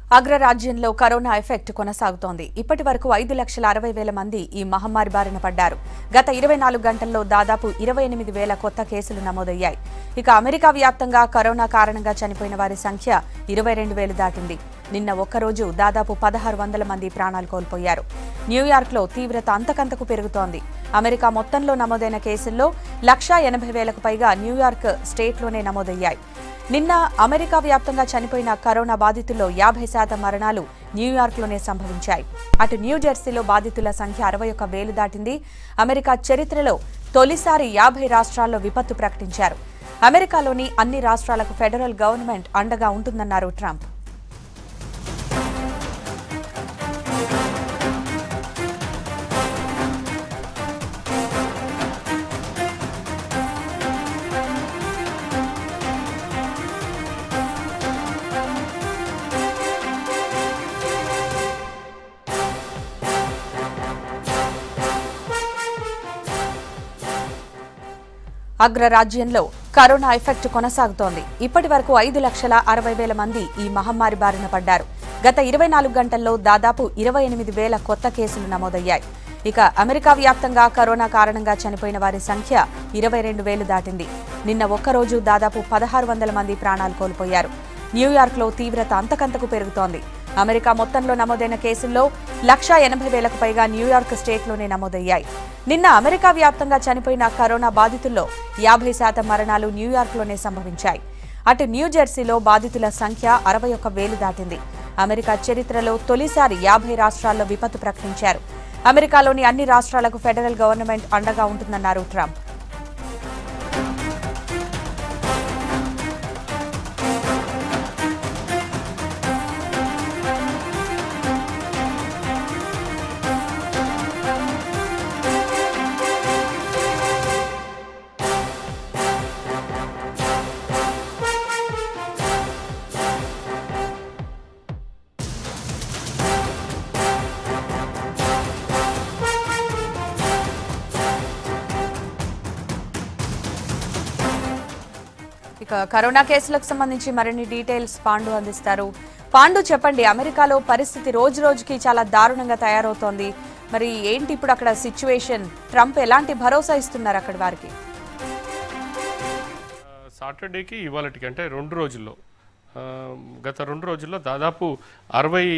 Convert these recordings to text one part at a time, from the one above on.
అగ్రరాజ్యంలో corona effect కొనసాగుతోంది ఇప్పటి వరకు ఐదు లక్షల అరవై వేల మంది ఈ మహమ్మారి బారిన పడ్డారు గత ఇరవై నాలుగు గంటల్లో దాదాపు ఇరవై ఎనిమిది వేల కొత్త కేసులు నమోదయ్యాయి ఇక అమెరికా వ్యాప్తంగా కరోనా కారణంగా చనిపోయిన వారి సంఖ్య ఇరవై రెండు వేలు దాటింది నిన్న ఒక్కరోజు దాదాపు పదహారు వందల మంది ప్రాణాలు కోల్పోయారు న్యూయార్క్లో తీవ్రత అంతకంతకు పెరుగుతోంది అమెరికా మొత్తంలో నమోదైన కేసుల్లో లక్షా ఎనభై వేలకు పైగా న్యూయార్క్ స్టేట్లోనే నమోదయ్యాయి నిన్న అమెరికా వ్యాప్తంగా చనిపోయిన కరోనా బాధితుల్లో యాభై శాతం మరణాలు న్యూయార్క్లోనే సంభవించాయి అటు న్యూజెర్సీలో బాధితుల సంఖ్య అరవై ఒక్క వేలు దాటింది అమెరికా చరిత్రలో తొలిసారి యాభై రాష్ట్రాల్లో విపత్తు ప్రకటించారు అమెరికాలోని అన్ని రాష్ట్రాలకు ఫెడరల్ గవర్నమెంట్ అండగా ఉంటుందన్నారు ట్రంప్ అగ్రరాజ్యంలో కరోనా ఎఫెక్ట్ కొనసాగుతోంది ఇప్పటి వరకు ఐదు లక్షల అరవై వేల మంది ఈ మహమ్మారి బారిన పడ్డారు గత ఇరవై నాలుగు గంటల్లో దాదాపు ఇరవై ఎనిమిది వేల కొత్త కేసులు నమోదయ్యాయి ఇక అమెరికా వ్యాప్తంగా కరోనా కారణంగా చనిపోయిన వారి సంఖ్య ఇరవై రెండు వేలు దాటింది నిన్న ఒక్కరోజు దాదాపు పదహారు వందల మంది ప్రాణాలు కోల్పోయారు న్యూయార్క్లో తీవ్రత అంతకంతకు పెరుగుతోంది అమెరికా మొత్తంలో నమోదైన కేసుల్లో లక్షా ఎనభై వేలకు పైగా న్యూయార్క్ స్టేట్లోనే నమోదయ్యాయి నిన్న అమెరికా వ్యాప్తంగా చనిపోయిన కరోనా బాధితుల్లో యాభై శాతం మరణాలు న్యూయార్క్లోనే సంభవించాయి అటు న్యూజెర్సీలో బాధితుల సంఖ్య అరవై ఒక్క వేలు దాటింది అమెరికా చరిత్రలో తొలిసారి యాభై రాష్ట్రాల్లో విపత్తు ప్రకటించారు అమెరికాలోని అన్ని రాష్ట్రాలకు ఫెడరల్ గవర్నమెంట్ అండగా ఉంటుందన్నారు ట్రంప్ ఇక కరోనా కేసులకు సంబంధించి మరిన్ని డీటెయిల్స్ పాండు అందిస్తారు పాండు చెప్పండి అమెరికాలో పరిస్థితి రోజు రోజుకి చాలా దారుణంగా తయారవుతోంది మరి ఏంటి ఇప్పుడు అక్కడ సిచ్యువేషన్ ట్రంప్ ఎలాంటి భరోసా ఇస్తున్నారు అక్కడ వారికి సాటర్డేకి ఇవాళకి అంటే రెండు రోజుల్లో ఆ, గత రెండు రోజుల్లో దాదాపు అరవై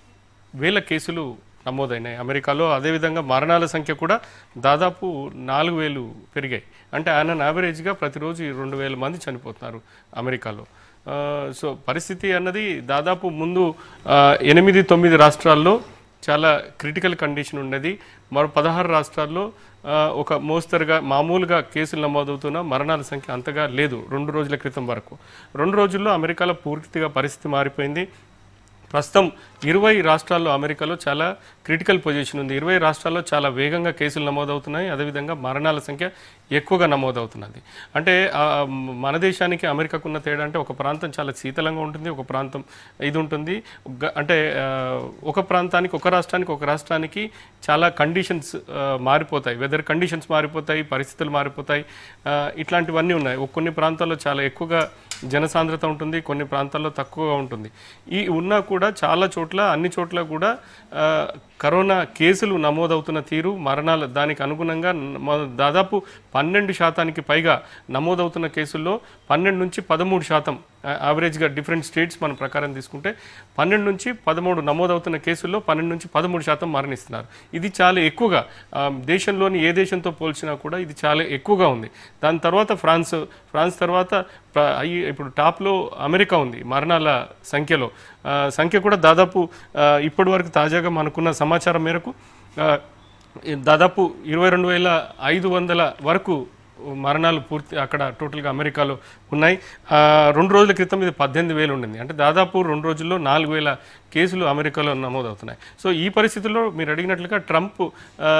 వేల కేసులు నమోదైనాయి అమెరికాలో అదేవిధంగా మరణాల సంఖ్య కూడా దాదాపు నాలుగు వేలు పెరిగాయి అంటే ఆయన యావరేజ్గా ప్రతిరోజు ఈ రెండు వేల మంది చనిపోతున్నారు అమెరికాలో ఆ, సో పరిస్థితి అన్నది దాదాపు ముందు ఆ, ఎనిమిది తొమ్మిది రాష్ట్రాల్లో చాలా క్రిటికల్ కండిషన్ ఉన్నది మరో పదహారు రాష్ట్రాల్లో ఆ, ఒక మోస్తరుగా మామూలుగా కేసులు నమోదవుతున్న మరణాల సంఖ్య అంతగా లేదు రెండు రోజుల క్రితం వరకు రెండు రోజుల్లో అమెరికాలో పూర్తిగా పరిస్థితి మారిపోయింది ప్రస్తుతం ఇరవై రాష్ట్రాల్లో అమెరికాలో చాలా క్రిటికల్ పొజిషన్ ఉంది ఇరవై రాష్ట్రాల్లో చాలా వేగంగా కేసులు నమోదవుతున్నాయి అదేవిధంగా మరణాల సంఖ్య ఎక్కువగా నమోదవుతున్నది అంటే ఆ, మన దేశానికి అమెరికాకు ఉన్న తేడా అంటే ఒక ప్రాంతం చాలా శీతలంగా ఉంటుంది ఒక ప్రాంతం ఇది ఉంటుంది గ- అంటే ఆ, ఒక ప్రాంతానికి ఒక రాష్ట్రానికి ఒక రాష్ట్రానికి చాలా కండిషన్స్ మారిపోతాయి వెదర్ కండిషన్స్ మారిపోతాయి పరిస్థితులు మారిపోతాయి ఆ, ఇట్లాంటివన్నీ ఉన్నాయి ఒక కొన్ని ప్రాంతాల్లో చాలా ఎక్కువగా జనసాంద్రత ఉంటుంది కొన్ని ప్రాంతాల్లో తక్కువగా ఉంటుంది ఈ ఉన్నా కూడా చాలా చోట్ల అన్ని చోట్ల కూడా ఆ, కరోనా కేసులు నమోదవుతున్న తీరు మరణాలు దానికి అనుగుణంగా మ- దాదాపు పన్నెండు శాతానికి పైగా నమోదవుతున్న కేసుల్లో పన్నెండు నుంచి పదమూడు శాతం యావరేజ్గా డిఫరెంట్ స్టేట్స్ మన ప్రకారం తీసుకుంటే పన్నెండు నుంచి పదమూడు నమోదవుతున్న కేసుల్లో పన్నెండు నుంచి పదమూడు శాతం మరణిస్తున్నారు ఇది చాలా ఎక్కువగా ఆ, దేశంలోని ఏ దేశంతో పోల్చినా కూడా ఇది చాలా ఎక్కువగా ఉంది దాని తర్వాత ఫ్రాన్స్ ఫ్రాన్స్ తర్వాత ప్ర- అయ్యి ఇప్పుడు టాప్లో అమెరికా ఉంది మరణాల సంఖ్యలో ఆ, సంఖ్య కూడా దాదాపు ఆ, ఇప్పటి వరకు తాజాగా మనకున్న సమాచారం మేరకు ఆ, ఈ దాదాపు ఇరవై రెండు వేల ఐదు వందల వరకు మరణాలు పూర్తి అక్కడ టోటల్గా అమెరికాలో ఉన్నాయి ఆ, రెండు రోజుల క్రితం ఇది పద్దెనిమిది వేలు ఉండింది అంటే దాదాపు రెండు రోజుల్లో నాలుగు వేల కేసులు అమెరికాలో నమోదవుతున్నాయి సో ఈ పరిస్థితుల్లో మీరు అడిగినట్లుగా ట్రంప్ ఆ,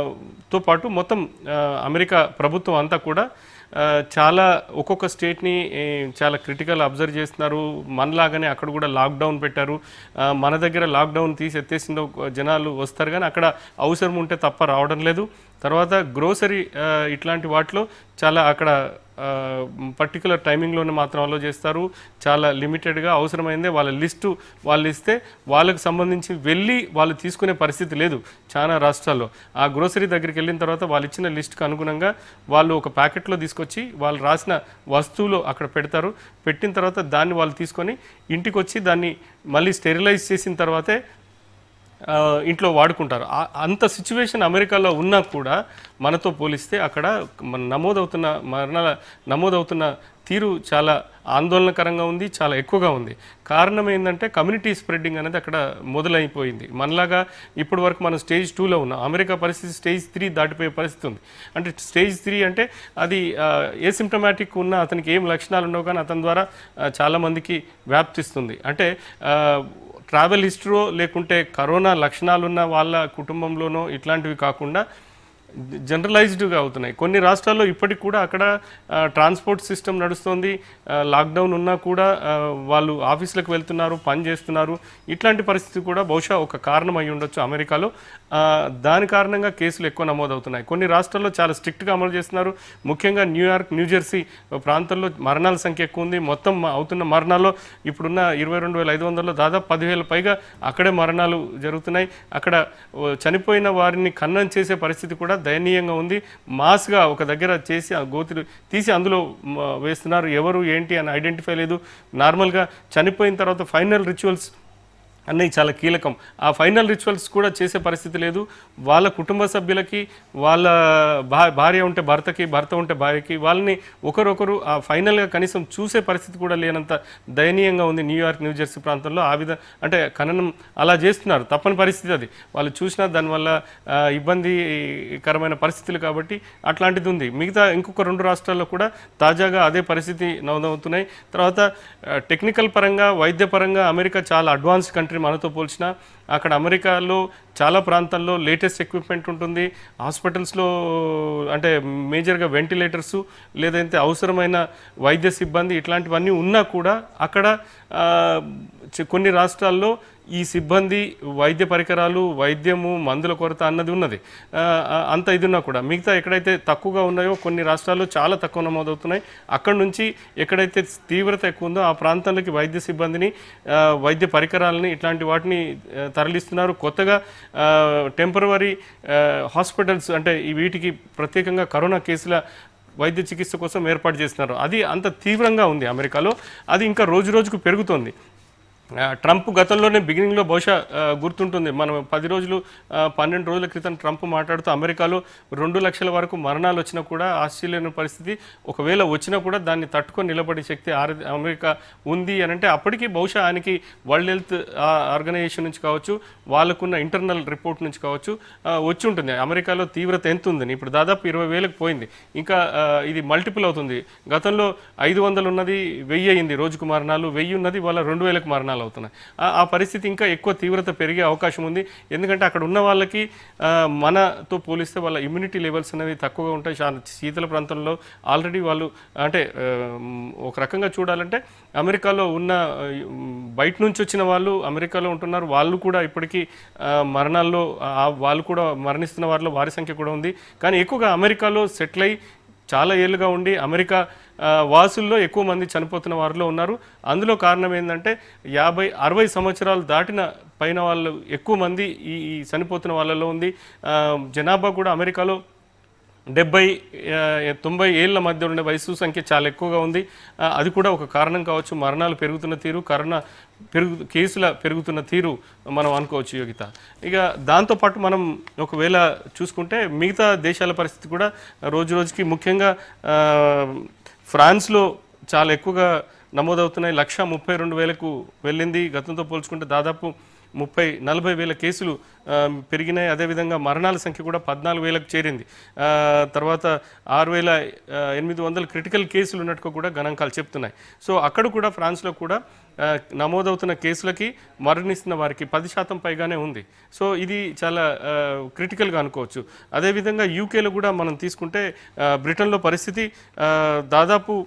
తో పాటు మొత్తం ఆ, అమెరికా ప్రభుత్వం అంతా కూడా ఆ, చాలా ఒక్కొక్క స్టేట్ని ఏ, చాలా క్రిటికల్ అబ్జర్వ్ చేస్తున్నారు మనలాగానే అక్కడ కూడా లాక్డౌన్ పెట్టారు ఆ, మన దగ్గర లాక్డౌన్ తీసి ఎత్తేసిందో జనాలు వస్తారు కానీ అక్కడ అవసరం ఉంటే తప్ప రావడం లేదు తర్వాత గ్రోసరీ ఇట్లాంటి వాటిలో చాలా అక్కడ పర్టికులర్ టైమింగ్లోనే మాత్రం అలో చేస్తారు చాలా లిమిటెడ్గా అవసరమైందే వాళ్ళ లిస్టు వాళ్ళు ఇస్తే వాళ్ళకి సంబంధించి వెళ్ళి వాళ్ళు తీసుకునే పరిస్థితి లేదు చాలా రాష్ట్రాల్లో ఆ గ్రోసరీ దగ్గరికి వెళ్ళిన తర్వాత వాళ్ళు ఇచ్చిన లిస్ట్కి అనుగుణంగా వాళ్ళు ఒక ప్యాకెట్లో తీసుకొచ్చి వాళ్ళు రాసిన వస్తువులు అక్కడ పెడతారు పెట్టిన తర్వాత దాన్ని వాళ్ళు తీసుకొని ఇంటికి వచ్చి దాన్ని మళ్ళీ స్టెరిలైజ్ చేసిన తర్వాతే ఆ, ఇంట్లో వాడుకుంటారు ఆ- అంత సిచ్యువేషన్ అమెరికాలో ఉన్నా కూడా మనతో పోలిస్తే అక్కడ మన నమోదవుతున్న మరణాల నమోదవుతున్న తీరు చాలా ఆందోళనకరంగా ఉంది చాలా ఎక్కువగా ఉంది కారణం ఏంటంటే కమ్యూనిటీ స్ప్రెడ్డింగ్ అనేది అక్కడ మొదలైపోయింది మనలాగా ఇప్పటి వరకు మనం స్టేజ్ టూలో ఉన్నాం అమెరికా పరిస్థితి స్టేజ్ త్రీ దాటిపోయే పరిస్థితి ఉంది అంటే స్టేజ్ త్రీ అంటే అది ఏసిమ్టమాటిక్ ఉన్న అతనికి ఏం లక్షణాలు ఉండవు కానీ అతని ద్వారా ఆ, చాలా మందికి వ్యాప్తిస్తుంది అంటే ఆ, ట్రావెల్ హిస్టరో లేకుంటే కరోనా లక్షణాలున్న వాళ్ళ కుటుంబంలోనో ఇట్లాంటివి కాకుండా జనరలైజ్డ్గా అవుతున్నాయి కొన్ని రాష్ట్రాల్లో ఇప్పటికి కూడా అక్కడ ఆ, ట్రాన్స్పోర్ట్ సిస్టమ్ నడుస్తుంది ఆ, లాక్డౌన్ ఉన్నా కూడా ఆ, వాళ్ళు ఆఫీసులకు వెళ్తున్నారు పని చేస్తున్నారు ఇట్లాంటి పరిస్థితి కూడా బహుశా ఒక కారణం అయి ఉండొచ్చు అమెరికాలో ఆ, దాని కారణంగా కేసులు ఎక్కువ నమోదవుతున్నాయి కొన్ని రాష్ట్రాల్లో చాలా స్ట్రిక్ట్గా అమలు చేస్తున్నారు ముఖ్యంగా న్యూయార్క్ న్యూజెర్సీ ప్రాంతంలో మరణాల సంఖ్య ఎక్కువ ఉంది మొత్తం మ- అవుతున్న మరణాల్లో ఇప్పుడున్న ఇరవై రెండు వేల ఐదు వందల్లో దాదాపు పదివేల పైగా అక్కడే మరణాలు జరుగుతున్నాయి అక్కడ ఓ, చనిపోయిన వారిని ఖననం చేసే పరిస్థితి కూడా దయనీయంగా ఉంది మాస్గా ఒక దగ్గర చేసి ఆ గోతులు తీసి అందులో మ, వేస్తున్నారు ఎవరు ఏంటి అని ఐడెంటిఫై లేదు నార్మల్గా చనిపోయిన తర్వాత ఫైనల్ రిచువల్స్ అన్నీ చాలా కీలకం ఆ ఫైనల్ రిచువల్స్ కూడా చేసే పరిస్థితి లేదు వాళ్ళ కుటుంబ సభ్యులకి వాళ్ళ భా భార్య ఉంటే భర్తకి భర్త ఉంటే భార్యకి వాళ్ళని ఒకరొకరు ఆ ఫైనల్గా కనీసం చూసే పరిస్థితి కూడా లేనంత దయనీయంగా ఉంది న్యూయార్క్ న్యూజెర్సీ ప్రాంతంలో ఆ విధ అంటే ఖననం అలా చేస్తున్నారు తప్పని పరిస్థితి అది వాళ్ళు చూసినా దానివల్ల ఆ, ఇబ్బందికరమైన పరిస్థితులు కాబట్టి అట్లాంటిది ఉంది మిగతా ఇంకొక రెండు రాష్ట్రాల్లో కూడా తాజాగా అదే పరిస్థితి నమోదవుతున్నాయి తర్వాత ఆ, టెక్నికల్ పరంగా వైద్య పరంగా అమెరికా చాలా అడ్వాన్స్ కంట్రీ మనతో పోల్చిన అక్కడ అమెరికాలో చాలా ప్రాంతాల్లో లేటెస్ట్ ఎక్విప్మెంట్ ఉంటుంది హాస్పిటల్స్లో అంటే మేజర్గా వెంటిలేటర్స్ లేదంటే అవసరమైన వైద్య సిబ్బంది ఇట్లాంటివన్నీ ఉన్నా కూడా అక్కడ ఆ, చి- కొన్ని రాష్ట్రాల్లో ఈ సిబ్బంది వైద్య పరికరాలు వైద్యము మందుల కొరత అన్నది ఉన్నది ఆ, ఆ, అంత ఇది ఉన్నా కూడా మిగతా ఎక్కడైతే తక్కువగా ఉన్నాయో కొన్ని రాష్ట్రాల్లో చాలా తక్కువ నమోదవుతున్నాయి అక్కడ నుంచి ఎక్కడైతే తీవ్రత ఎక్కువ ఉందో ఆ ప్రాంతాలకి వైద్య సిబ్బందిని ఆ, వైద్య పరికరాలని ఇట్లాంటి వాటిని ఆ, తరలిస్తున్నారు కొత్తగా టెంపరవరీ హాస్పిటల్స్ అంటే ఈ వీటికి ప్రత్యేకంగా కరోనా కేసుల వైద్య చికిత్స కోసం ఏర్పాటు చేస్తున్నారు అది అంత తీవ్రంగా ఉంది అమెరికాలో అది ఇంకా రోజు రోజుకు పెరుగుతోంది ఆ, ట్రంప్ గతంలోనే బిగినింగ్లో బహుశా ఆ, గుర్తుంటుంది మనం పది రోజులు ఆ, పన్నెండు రోజుల క్రితం ట్రంప్ మాట్లాడుతూ అమెరికాలో రెండు లక్షల వరకు మరణాలు వచ్చినా కూడా ఆశ్చర్యమైన పరిస్థితి ఒకవేళ వచ్చినా కూడా దాన్ని తట్టుకొని నిలబడే శక్తి ఆర్- అమెరికా ఉంది అని అంటే అప్పటికి బహుశా ఆయనకి వరల్డ్ హెల్త్ ఆర్గనైజేషన్ నుంచి కావచ్చు వాళ్ళకున్న ఇంటర్నల్ రిపోర్ట్ నుంచి కావచ్చు ఆ, వచ్చి ఉంటుంది అమెరికాలో తీవ్రత ఎంత ఉందని ఇప్పుడు దాదాపు ఇరవై వేలకు పోయింది ఇంకా ఆ, ఇది మల్టిపుల్ అవుతుంది గతంలో ఐదు వందలు ఉన్నది వెయ్యి అయింది రోజుకు మరణాలు వెయ్యి ఉన్నది వాళ్ళ రెండు వేలకు మరణాలు అవుతున్నాయి ఆ- ఆ పరిస్థితి ఇంకా ఎక్కువ తీవ్రత పెరిగే అవకాశం ఉంది ఎందుకంటే అక్కడ ఉన్న వాళ్ళకి ఆ, మనతో పోలిస్తే వాళ్ళ ఇమ్యూనిటీ లెవెల్స్ అనేవి తక్కువగా ఉంటాయి చాలా శీతల ప్రాంతంలో ఆల్రెడీ వాళ్ళు అంటే ఆ, ఒక రకంగా చూడాలంటే అమెరికాలో ఉన్న ఆ, బయట నుంచి వచ్చిన వాళ్ళు అమెరికాలో ఉంటున్నారు వాళ్ళు కూడా ఇప్పటికీ ఆ, మరణాల్లో ఆ, వాళ్ళు కూడా మరణిస్తున్న వారిలో వారి సంఖ్య కూడా ఉంది కానీ ఎక్కువగా అమెరికాలో సెటిల్ అయి చాలా ఏళ్ళుగా ఉండి అమెరికా ఆ, వాసుల్లో ఎక్కువ మంది చనిపోతున్న వారిలో ఉన్నారు అందులో కారణం ఏంటంటే యాభై అరవై సంవత్సరాలు దాటిన పైన వాళ్ళు ఎక్కువ మంది ఈ ఈ చనిపోతున్న వాళ్ళలో ఉంది ఆ, జనాభా కూడా అమెరికాలో డెబ్బై ఆ, తొంభై ఏళ్ళ మధ్య ఉండే వయసు సంఖ్య చాలా ఎక్కువగా ఉంది ఆ, అది కూడా ఒక కారణం కావచ్చు మరణాలు పెరుగుతున్న తీరు కరోనా పెరుగు కేసుల పెరుగుతున్న తీరు మనం అనుకోవచ్చు యోగిత ఇక దాంతోపాటు మనం ఒకవేళ చూసుకుంటే మిగతా దేశాల పరిస్థితి కూడా రోజు రోజుకి ముఖ్యంగా ఆ, ఫ్రాన్స్లో చాలా ఎక్కువగా నమోదవుతున్నాయి లక్ష ముప్పై రెండు వేలకు వెళ్ళింది గతంతో పోల్చుకుంటే దాదాపు ముప్పై నలభై వేల కేసులు ఆ, పెరిగినాయి అదేవిధంగా మరణాల సంఖ్య కూడా పద్నాలుగు వేలకు చేరింది ఆ, తర్వాత ఆరు వేల ఆ, ఎనిమిది వందల క్రిటికల్ కేసులు ఉన్నట్టుగా కూడా గణాంకాలు చెప్తున్నాయి సో అక్కడ కూడా ఫ్రాన్స్లో కూడా ఆ, నమోదవుతున్న కేసులకి మరణిస్తున్న వారికి పది శాతం పైగానే ఉంది సో ఇది చాలా ఆ, క్రిటికల్గా అనుకోవచ్చు అదేవిధంగా యూకేలో కూడా మనం తీసుకుంటే ఆ, బ్రిటన్లో పరిస్థితి ఆ, దాదాపు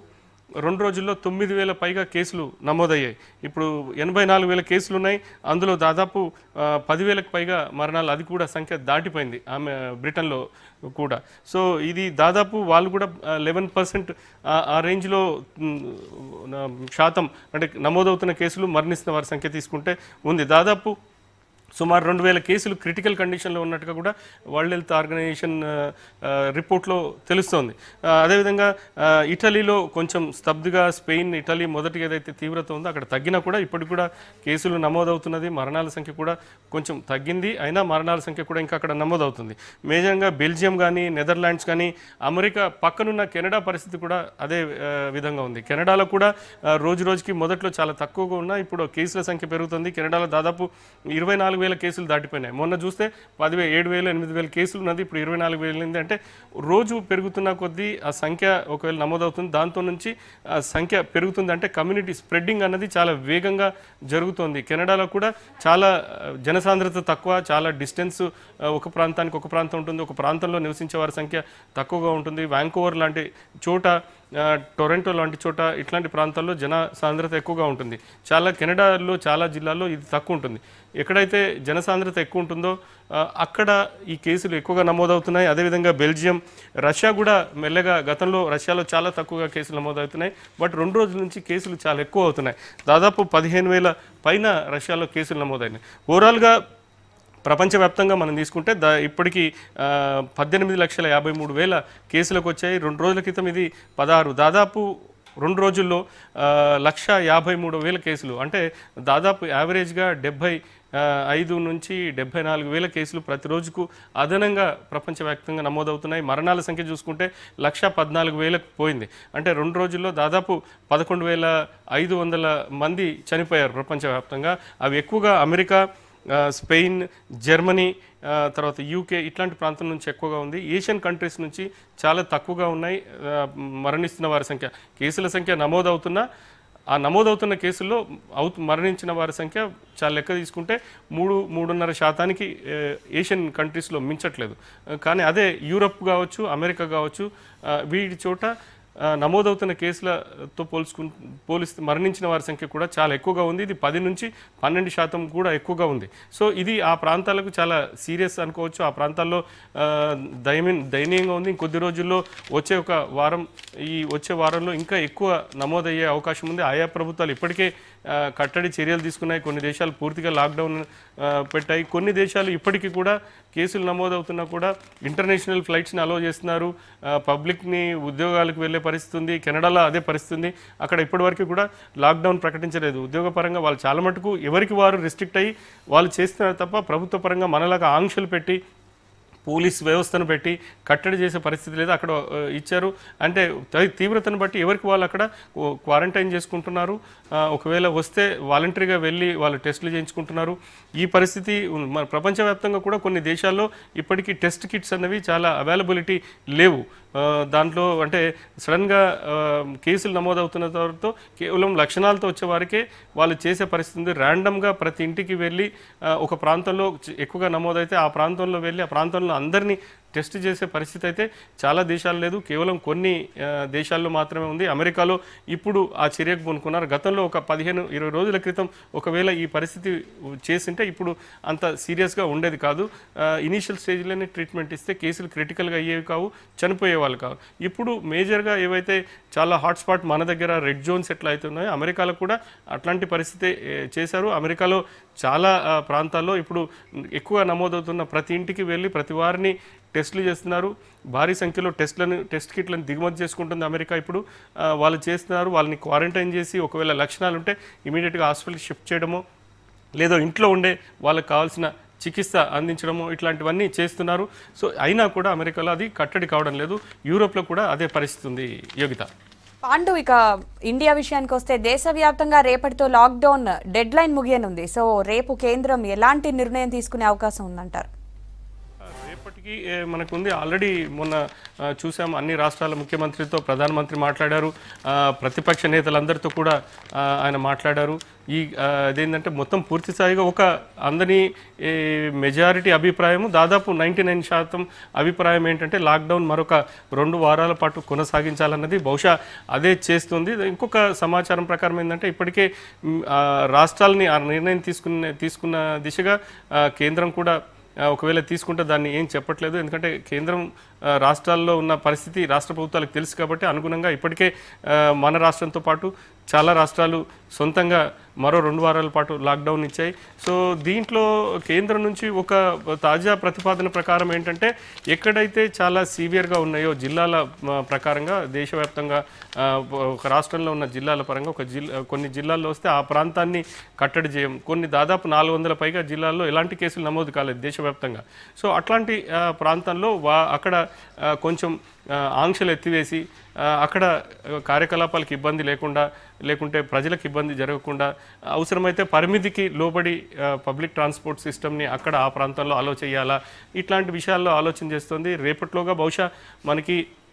రెండు రోజుల్లో తొమ్మిది వేల పైగా కేసులు నమోదయ్యాయి ఇప్పుడు ఎనభై నాలుగు వేల కేసులు ఉన్నాయి అందులో దాదాపు ఆ, పదివేలకు పైగా మరణాలు అది కూడా సంఖ్య దాటిపోయింది ఆమె బ్రిటన్లో కూడా సో ఇది దాదాపు వాళ్ళు కూడా లెవెన్ పర్సెంట్ ఆ రేంజ్లో మ్, నా శాతం అంటే నమోదవుతున్న కేసులు మరణిస్తున్న వారి సంఖ్య తీసుకుంటే ఉంది దాదాపు సుమారు రెండు వేల కేసులు క్రిటికల్ కండిషన్లో ఉన్నట్టుగా కూడా వరల్డ్ హెల్త్ ఆర్గనైజేషన్ ఆ, ఆ, రిపోర్ట్లో తెలుస్తోంది ఆ, అదేవిధంగా ఆ, ఇటలీలో కొంచెం స్తబ్దుగా స్పెయిన్ ఇటలీ మొదటి ఏదైతే తీవ్రత ఉందో అక్కడ తగ్గినా కూడా ఇప్పటికి కూడా కేసులు నమోదవుతున్నది మరణాల సంఖ్య కూడా కొంచెం తగ్గింది అయినా మరణాల సంఖ్య కూడా ఇంకా అక్కడ నమోదవుతుంది మేజర్గా బెల్జియం కానీ నెదర్లాండ్స్ కానీ అమెరికా పక్కనున్న కెనడా పరిస్థితి కూడా అదే ఆ, విధంగా ఉంది కెనడాలో కూడా ఆ, రోజు రోజుకి మొదట్లో చాలా తక్కువగా ఉన్నా ఇప్పుడు కేసుల సంఖ్య పెరుగుతుంది కెనడాలో దాదాపు ఇరవై నాలుగు వేల కేసులు దాటిపోయినాయి మొన్న చూస్తే పదివే ఏడు వేలు ఎనిమిది వేల కేసులు ఉన్నది ఇప్పుడు ఇరవై నాలుగు వేలు ఉంది అంటే రోజు పెరుగుతున్న కొద్దీ ఆ సంఖ్య ఒకవేళ నమోదవుతుంది దాంతో నుంచి ఆ సంఖ్య పెరుగుతుంది అంటే కమ్యూనిటీ స్ప్రెడ్డింగ్ అన్నది చాలా వేగంగా జరుగుతోంది కెనడాలో కూడా చాలా ఆ, జనసాంద్రత తక్కువ చాలా డిస్టెన్స్ ఒక ప్రాంతానికి ఒక ప్రాంతం ఉంటుంది ఒక ప్రాంతంలో నివసించే వారి సంఖ్య తక్కువగా ఉంటుంది వ్యాంకోవర్ లాంటి చోట ఆ, టొరంటో లాంటి చోట ఇట్లాంటి ప్రాంతాల్లో జన సాంద్రత ఎక్కువగా ఉంటుంది చాలా కెనడాలో చాలా జిల్లాల్లో ఇది తక్కువ ఉంటుంది ఎక్కడైతే జనసాంద్రత ఎక్కువ ఉంటుందో ఆ, అక్కడ ఈ కేసులు ఎక్కువగా నమోదవుతున్నాయి అదేవిధంగా బెల్జియం రష్యా కూడా మెల్లగా గతంలో రష్యాలో చాలా తక్కువగా కేసులు నమోదవుతున్నాయి బట్ రెండు రోజుల నుంచి కేసులు చాలా ఎక్కువ అవుతున్నాయి దాదాపు పదిహేను వేల పైన రష్యాలో కేసులు నమోదైనాయి ఓవరాల్గా ప్రపంచవ్యాప్తంగా మనం తీసుకుంటే దా ఇప్పటికీ ఆ, పద్దెనిమిది లక్షల యాభై మూడు వేల కేసులకు వచ్చాయి రెండు రోజుల క్రితం ఇది పదహారు దాదాపు రెండు రోజుల్లో ఆ, లక్ష యాభై మూడు వేల కేసులు అంటే దాదాపు యావరేజ్గా డెబ్భై ఆ, ఐదు నుంచి డెబ్బై నాలుగు వేల కేసులు ప్రతిరోజుకు అదనంగా ప్రపంచవ్యాప్తంగా నమోదవుతున్నాయి మరణాల సంఖ్య చూసుకుంటే లక్ష పద్నాలుగు వేలకు పోయింది అంటే రెండు రోజుల్లో దాదాపు పదకొండు వేల ఐదు వందల మంది చనిపోయారు ప్రపంచవ్యాప్తంగా అవి ఎక్కువగా అమెరికా ఆ, స్పెయిన్ జర్మనీ ఆ, తర్వాత యూకే ఇట్లాంటి ప్రాంతం నుంచి ఎక్కువగా ఉంది ఏషియన్ కంట్రీస్ నుంచి చాలా తక్కువగా ఉన్నాయి ఆ, మరణిస్తున్న వారి సంఖ్య కేసుల సంఖ్య నమోదవుతున్నా ఆ నమోదవుతున్న కేసుల్లో అవుతు మరణించిన వారి సంఖ్య చాలా లెక్క తీసుకుంటే మూడు మూడున్నర శాతానికి ఏ, ఏషియన్ కంట్రీస్లో మించట్లేదు ఆ, కానీ అదే యూరప్ కావచ్చు అమెరికా కావచ్చు ఆ, వీటి చోట ఆ, నమోదవుతున్న కేసులతో పోల్చుకు పోలిస్తే మరణించిన వారి సంఖ్య కూడా చాలా ఎక్కువగా ఉంది ఇది పది నుంచి పన్నెండు శాతం కూడా ఎక్కువగా ఉంది సో ఇది ఆ ప్రాంతాలకు చాలా సీరియస్ అనుకోవచ్చు ఆ ప్రాంతాల్లో ఆ, దయమీ దయనీయంగా ఉంది ఇంకొద్ది రోజుల్లో వచ్చే ఒక వారం ఈ వచ్చే వారంలో ఇంకా ఎక్కువ నమోదయ్యే అవకాశం ఉంది ఆయా ప్రభుత్వాలు ఇప్పటికే ఆ, కట్టడి చర్యలు తీసుకున్నాయి కొన్ని దేశాలు పూర్తిగా లాక్డౌన్ ఆ, పెట్టాయి కొన్ని దేశాలు ఇప్పటికీ కూడా కేసులు నమోదవుతున్నా కూడా ఇంటర్నేషనల్ ఫ్లైట్స్ని అలో చేస్తున్నారు ఆ, పబ్లిక్ని ఉద్యోగాలకు వెళ్ళే పరిస్థితి ఉంది కెనడాలో అదే పరిస్థితి ఉంది అక్కడ ఇప్పటివరకు కూడా లాక్డౌన్ ప్రకటించలేదు ఉద్యోగపరంగా వాళ్ళు చాలా మటుకు ఎవరికి వారు రిస్ట్రిక్ట్ అయ్యి వాళ్ళు చేస్తున్నారు తప్ప ప్రభుత్వ పరంగా మనలాగా ఆంక్షలు పెట్టి పోలీస్ వ్యవస్థను పెట్టి కట్టడి చేసే పరిస్థితి లేదు అక్కడ ఆ, ఇచ్చారు అంటే తీ- తీవ్రతను బట్టి ఎవరికి వాళ్ళు అక్కడ ఓ- క్వారంటైన్ చేసుకుంటున్నారు ఆ, ఒకవేళ వస్తే వాలంటరీగా వెళ్ళి వాళ్ళు టెస్టులు చేయించుకుంటున్నారు ఈ పరిస్థితి ఉన్- మన ప్రపంచవ్యాప్తంగా కూడా కొన్ని దేశాల్లో ఇప్పటికీ టెస్ట్ కిట్స్ అన్నవి చాలా అవైలబిలిటీ లేవు ఆ, దాంట్లో అంటే సడన్గా ఆ, కేసులు నమోదవుతున్న తర్వాత కేవలం లక్షణాలతో వచ్చే వారికే వాళ్ళు చేసే పరిస్థితి ఉంది ర్యాండమ్గా ప్రతి ఇంటికి వెళ్ళి ఆ, ఒక ప్రాంతంలో చ- ఎక్కువగా నమోదైతే ఆ ప్రాంతంలో వెళ్ళి ఆ ప్రాంతంలో అందరినీ టెస్ట్ చేసే పరిస్థితి అయితే చాలా దేశాలు లేదు కేవలం కొన్ని ఆ, దేశాల్లో మాత్రమే ఉంది అమెరికాలో ఇప్పుడు ఆ చర్యకు పూనుకున్నారు గతంలో ఒక పదిహేను ఇరవై రోజుల క్రితం ఒకవేళ ఈ పరిస్థితి చేసింటే ఇప్పుడు అంత సీరియస్గా ఉండేది కాదు ఇనీషియల్ స్టేజ్లోనే ట్రీట్మెంట్ ఇస్తే కేసులు క్రిటికల్గా అయ్యేవి కావు చనిపోయే వాళ్ళు కావు ఇప్పుడు మేజర్గా ఏవైతే చాలా హాట్స్పాట్ మన దగ్గర రెడ్ జోన్స్ ఎట్లా అయితే ఉన్నాయో అమెరికాలో కూడా అట్లాంటి పరిస్థితి ఏ, చేశారు అమెరికాలో చాలా ఆ, ప్రాంతాల్లో ఇప్పుడు ఎక్కువ నమోదవుతున్న ప్రతి ఇంటికి వెళ్ళి ప్రతి వారిని టెస్టులు చేస్తున్నారు భారీ సంఖ్యలో టెస్ట్లను టెస్ట్ కిట్లను దిగుమతి చేసుకుంటుంది అమెరికా ఇప్పుడు ఆ, వాళ్ళు చేస్తున్నారు వాళ్ళని క్వారంటైన్ చేసి ఒకవేళ లక్షణాలు ఉంటే ఇమీడియట్గా హాస్పిటల్కి షిఫ్ట్ చేయడమో లేదో ఇంట్లో ఉండే వాళ్ళకి కావాల్సిన చికిత్స అందించడము ఇట్లాంటివన్నీ చేస్తున్నారు సో అయినా కూడా అమెరికాలో అది కట్టడి కావడం లేదు యూరోప్లో కూడా అదే పరిస్థితి ఉంది యోగిత పాండు ఇక ఇండియా విషయానికి వస్తే దేశవ్యాప్తంగా రేపటితో లాక్డౌన్ డెడ్ లైన్ ముగియనుంది సో రేపు కేంద్రం ఎలాంటి నిర్ణయం తీసుకునే అవకాశం ఉందంటారు రేపటి ఈ, ఏ, మనకుంది ఆల్రెడీ మొన్న ఆ, చూసాం అన్ని రాష్ట్రాల ముఖ్యమంత్రితో ప్రధానమంత్రి మాట్లాడారు ఆ, ప్రతిపక్ష నేతలందరితో కూడా ఆ, ఆయన మాట్లాడారు ఈ ఆ, అదేంటంటే మొత్తం పూర్తి స్థాయిగా ఒక అందని మెజారిటీ అభిప్రాయం దాదాపు నైంటీ నైన్ శాతం అభిప్రాయం ఏంటంటే లాక్డౌన్ మరొక రెండు వారాల పాటు కొనసాగించాలన్నది బహుశా అదే చేస్తుంది ఇంకొక సమాచారం ప్రకారం ఏంటంటే ఇప్పటికే మ్, ఆ, రాష్ట్రాలని ఆ నిర్ణయం తీసుకున్న తీసుకున్న దిశగా ఆ, కేంద్రం కూడా ఆ, ఒకవేళ తీసుకుంటే దాన్ని ఏం చెప్పట్లేదు ఎందుకంటే కేంద్రం ఆ, రాష్ట్రాల్లో ఉన్న పరిస్థితి రాష్ట్ర ప్రభుత్వాలకు తెలుసు కాబట్టి అనుగుణంగా ఇప్పటికే ఆ, మన రాష్ట్రంతో పాటు చాలా రాష్ట్రాలు సొంతంగా మరో రెండు వారాల పాటు లాక్డౌన్ ఇచ్చాయి సో దీంట్లో కేంద్రం నుంచి ఒక తాజా ప్రతిపాదన ప్రకారం ఏంటంటే ఎక్కడైతే చాలా సీవియర్గా ఉన్నాయో జిల్లాల ఆ, ప్రకారంగా దేశవ్యాప్తంగా ఆ, ఒక రాష్ట్రంలో ఉన్న జిల్లాల పరంగా ఒక జిల్లా కొన్ని జిల్లాల్లో వస్తే ఆ ప్రాంతాన్ని కట్టడి చేయం కొన్ని దాదాపు నాలుగు వందల పైగా జిల్లాల్లో ఎలాంటి కేసులు నమోదు కాలేదు దేశవ్యాప్తంగా సో అట్లాంటి ఆ, ప్రాంతంలో వా అక్కడ ఆ, కొంచెం ఆ, ఆంక్షలు ఎత్తివేసి ఆ, అక్కడ ఆ, కార్యకలాపాలకు ఇబ్బంది లేకుండా లేకుంటే ప్రజలకు ఇబ్బంది జరగకుండా అవసరమైతే పరిమితికి లోబడి ఆ, పబ్లిక్ ట్రాన్స్పోర్ట్ సిస్టమ్ని అక్కడ ఆ ప్రాంతంలో అలో చేయాలా ఇట్లాంటి విషయాల్లో ఆలోచన చేస్తుంది రేపట్లోగా బహుశా మనకి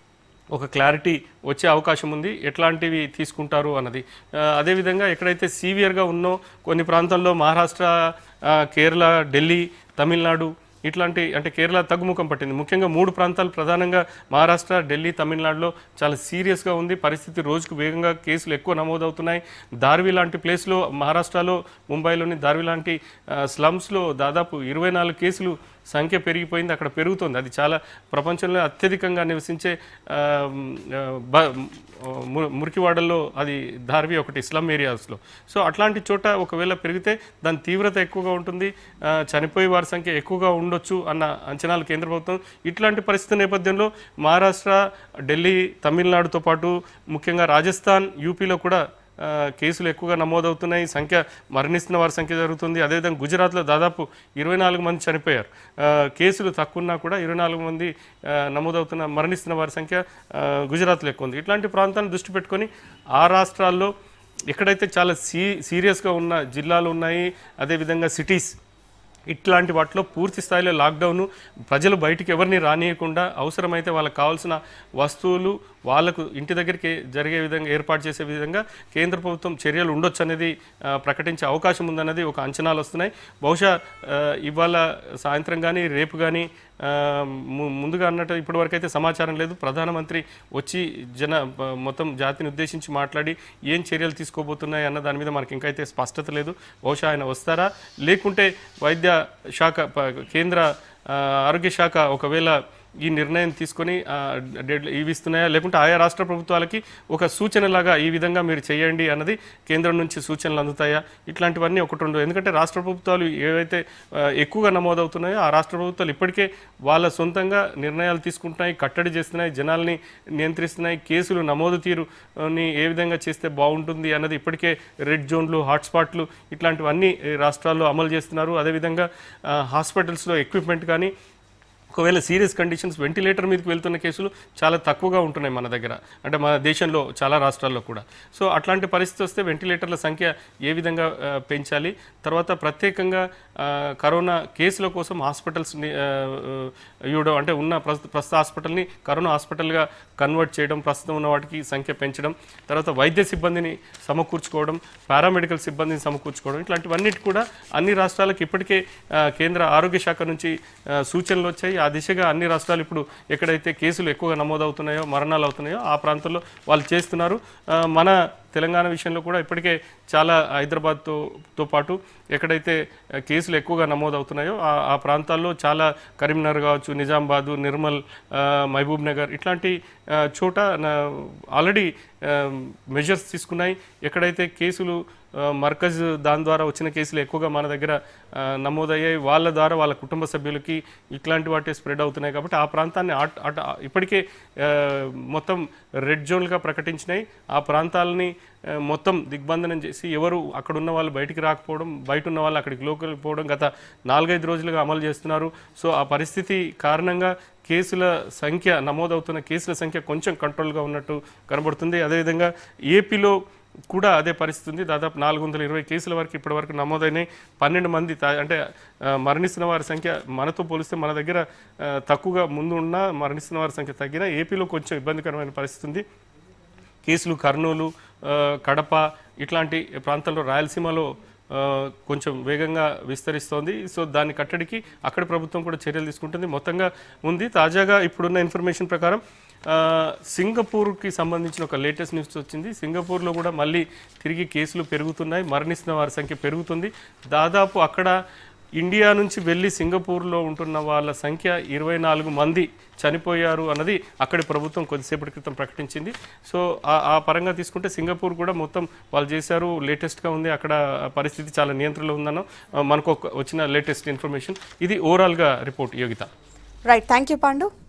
ఒక క్లారిటీ వచ్చే అవకాశం ఉంది ఎట్లాంటివి తీసుకుంటారు అన్నది ఆ, అదేవిధంగా ఎక్కడైతే సీవియర్గా ఉన్నో కొన్ని ప్రాంతాల్లో మహారాష్ట్ర ఆ, కేరళ ఢిల్లీ తమిళనాడు ఇట్లాంటి అంటే కేరళ తగ్గుముఖం పట్టింది ముఖ్యంగా మూడు ప్రాంతాలు ప్రధానంగా మహారాష్ట్ర ఢిల్లీ తమిళనాడులో చాలా సీరియస్గా ఉంది పరిస్థితి రోజుకు వేగంగా కేసులు ఎక్కువ నమోదవుతున్నాయి దార్వి లాంటి ప్లేస్లో మహారాష్ట్రలో ముంబైలోని దార్వి లాంటి ఆ, స్లమ్స్లో దాదాపు ఇరవై నాలుగు కేసులు సంఖ్య పెరిగిపోయింది అక్కడ పెరుగుతుంది అది చాలా ప్రపంచంలో అత్యధికంగా నివసించే ఆ, ఆ, బ- ము- మురికివాడల్లో అది ధార్వి ఒకటి స్లమ్ ఏరియాస్లో సో అట్లాంటి చోట ఒకవేళ పెరిగితే దాని తీవ్రత ఎక్కువగా ఉంటుంది ఆ, చనిపోయే వారి సంఖ్య ఎక్కువగా ఉండొచ్చు అన్న అంచనాలు కేంద్ర ప్రభుత్వం ఇట్లాంటి పరిస్థితి నేపథ్యంలో మహారాష్ట్ర ఢిల్లీ తమిళనాడుతో పాటు ముఖ్యంగా రాజస్థాన్ యూపీలో కూడా ఆ, కేసులు ఎక్కువగా నమోదవుతున్నాయి సంఖ్య మరణిస్తున్న వారి సంఖ్య జరుగుతుంది అదేవిధంగా గుజరాత్లో దాదాపు ఇరవై నాలుగు మంది చనిపోయారు ఆ, కేసులు తక్కువ ఉన్నా కూడా ఇరవై నాలుగు మంది ఆ, నమోదవుతున్న మరణిస్తున్న వారి సంఖ్య ఆ, గుజరాత్లో ఎక్కువ ఉంది ఇట్లాంటి ప్రాంతాలను దృష్టి పెట్టుకొని ఆ రాష్ట్రాల్లో ఎక్కడైతే చాలా సీ సీరియస్గా ఉన్న జిల్లాలు ఉన్నాయి అదేవిధంగా సిటీస్ ఇట్లాంటి వాటిలో పూర్తి స్థాయిలో లాక్డౌన్ ప్రజలు బయటికి ఎవరిని రానియకుండా అవసరమైతే వాళ్ళకి కావాల్సిన వస్తువులు వాళ్ళకు ఇంటి దగ్గరికి జరిగే విధంగా ఏర్పాటు చేసే విధంగా కేంద్ర ప్రభుత్వం చర్యలు ఉండొచ్చు అనేది ఆ, ప్రకటించే అవకాశం ఉందన్నది ఒక అంచనాలు వస్తున్నాయి బహుశా ఆ, ఇవాళ సాయంత్రం కానీ రేపు కానీ ఆ, ము- ముందుగా అన్నట్టు ఇప్పటివరకు అయితే సమాచారం లేదు ప్రధానమంత్రి వచ్చి జన ప- మొత్తం జాతిని ఉద్దేశించి మాట్లాడి ఏం చర్యలు తీసుకోబోతున్నాయి అన్న దాని మీద మనకి ఇంకా అయితే స్పష్టత లేదు బహుశా ఆయన వస్తారా లేకుంటే వైద్య శాఖ ప- కేంద్ర ఆ, ఆరోగ్య శాఖ ఒకవేళ ఈ నిర్ణయం తీసుకొని ఆ, డెడ్ ఇవి ఇస్తున్నాయా లేకుంటే ఆయా రాష్ట్ర ప్రభుత్వాలకి ఒక సూచనలాగా ఈ విధంగా మీరు చేయండి అన్నది కేంద్రం నుంచి సూచనలు అందుతాయా ఇట్లాంటివన్నీ ఒకటి ఉండవు ఎందుకంటే రాష్ట్ర ప్రభుత్వాలు ఏవైతే ఆ, ఎక్కువగా నమోదవుతున్నాయో ఆ రాష్ట్ర ప్రభుత్వాలు ఇప్పటికే వాళ్ళ సొంతంగా నిర్ణయాలు తీసుకుంటున్నాయి కట్టడి చేస్తున్నాయి జనాల్ని నియంత్రిస్తున్నాయి కేసులు నమోదు తీరుని ఏ విధంగా చేస్తే బాగుంటుంది అన్నది ఇప్పటికే రెడ్ జోన్లు హాట్స్పాట్లు ఇట్లాంటివన్నీ ఈ రాష్ట్రాల్లో అమలు చేస్తున్నారు అదేవిధంగా ఆ, హాస్పిటల్స్లో ఎక్విప్మెంట్ కానీ ఒకవేళ సీరియస్ కండిషన్స్ వెంటిలేటర్ మీదకి వెళ్తున్న కేసులు చాలా తక్కువగా ఉంటున్నాయి మన దగ్గర అంటే మన దేశంలో చాలా రాష్ట్రాల్లో కూడా సో అట్లాంటి పరిస్థితి వస్తే వెంటిలేటర్ల సంఖ్య ఏ విధంగా ఆ, పెంచాలి తర్వాత ప్రత్యేకంగా ఆ, కరోనా కేసుల కోసం హాస్పిటల్స్ ఇవ్వడం అంటే ఉన్న ప్రస్తు ప్రస్తుత హాస్పిటల్ని కరోనా హాస్పిటల్గా కన్వర్ట్ చేయడం ప్రస్తుతం ఉన్న వాటికి సంఖ్య పెంచడం తర్వాత వైద్య సిబ్బందిని సమకూర్చుకోవడం పారామెడికల్ సిబ్బందిని సమకూర్చుకోవడం ఇట్లాంటివన్నిటి కూడా అన్ని రాష్ట్రాలకు ఇప్పటికే ఆ, కేంద్ర ఆరోగ్య శాఖ నుంచి ఆ, సూచనలు వచ్చాయి ఆ దిశగా అన్ని రాష్ట్రాలు ఇప్పుడు ఎక్కడైతే కేసులు ఎక్కువగా నమోదవుతున్నాయో మరణాలు అవుతున్నాయో ఆ ప్రాంతంలో వాళ్ళు చేస్తున్నారు ఆ, మన తెలంగాణ విషయంలో కూడా ఇప్పటికే చాలా హైదరాబాద్తో తో పాటు ఎక్కడైతే ఆ, కేసులు ఎక్కువగా నమోదవుతున్నాయో ఆ ఆ ప్రాంతాల్లో చాలా కరీంనగర్ కావచ్చు నిజామాబాదు నిర్మల్ ఆ, మహబూబ్ నగర్ ఇట్లాంటి ఆ, చోట ఆల్రెడీ మెజర్స్ తీసుకున్నాయి ఎక్కడైతే కేసులు ఆ, మర్కజ్ దాని ద్వారా వచ్చిన కేసులు ఎక్కువగా మన దగ్గర ఆ, నమోదయ్యాయి వాళ్ళ ద్వారా వాళ్ళ కుటుంబ సభ్యులకి ఇట్లాంటి వాటి స్ప్రెడ్ అవుతున్నాయి కాబట్టి ఆ ప్రాంతాన్ని ఆట్- అట అప్పటికే ఆ, మొత్తం రెడ్ జోన్లుగా ప్రకటించినాయి ఆ ప్రాంతాలని ఆ, మొత్తం దిగ్బంధనం చేసి ఎవరు అక్కడ ఉన్న వాళ్ళు బయటికి రాకపోవడం బయట ఉన్న వాళ్ళు అక్కడికి లోకల్కి పోవడం గత నాలుగైదు రోజులుగా అమలు చేస్తున్నారు సో ఆ పరిస్థితి కారణంగా కేసుల సంఖ్య నమోదవుతున్న కేసుల సంఖ్య కొంచెం కంట్రోల్గా ఉన్నట్టు కనబడుతుంది అదేవిధంగా ఏపీలో కూడా అదే పరిస్థితి ఉంది దాదాపు నాలుగు వందల ఇరవై కేసుల వరకు ఇప్పటి వరకు నమోదైనాయి పన్నెండు మంది తా- అంటే ఆ, మరణిస్తున్న వారి సంఖ్య మనతో పోలిస్తే మన దగ్గర ఆ, తక్కువగా ముందు ఉన్న మరణిస్తున్న వారి సంఖ్య తగ్గిన ఏపీలో కొంచెం ఇబ్బందికరమైన పరిస్థితి ఉంది కేసులు కర్నూలు ఆ, కడప ఇట్లాంటి ప్రాంతాల్లో రాయలసీమలో ఆ, కొంచెం వేగంగా విస్తరిస్తోంది సో దాన్ని కట్టడికి అక్కడ ప్రభుత్వం కూడా చర్యలు తీసుకుంటుంది మొత్తంగా ఉంది తాజాగా ఇప్పుడున్న ఇన్ఫర్మేషన్ ప్రకారం ఆ, సింగపూర్కి సంబంధించిన ఒక లేటెస్ట్ న్యూస్ వచ్చింది సింగపూర్లో కూడా మళ్ళీ తిరిగి కేసులు పెరుగుతున్నాయి మరణిస్తున్న వారి సంఖ్య పెరుగుతుంది దాదాపు అక్కడ ఇండియా నుంచి వెళ్ళి సింగపూర్లో ఉంటున్న వాళ్ళ సంఖ్య ఇరవై నాలుగు మంది చనిపోయారు అన్నది అక్కడి ప్రభుత్వం కొద్దిసేపటి క్రితం ప్రకటించింది సో ఆ- ఆ పరంగా తీసుకుంటే సింగపూర్ కూడా మొత్తం వాళ్ళు చేశారు లేటెస్ట్గా ఉంది అక్కడ పరిస్థితి చాలా నియంత్రణలో ఉందన్న ఆ, మనకు ఒక- వచ్చిన లేటెస్ట్ ఇన్ఫర్మేషన్ ఇది ఓవరాల్గా report Yogita right thank you Pandu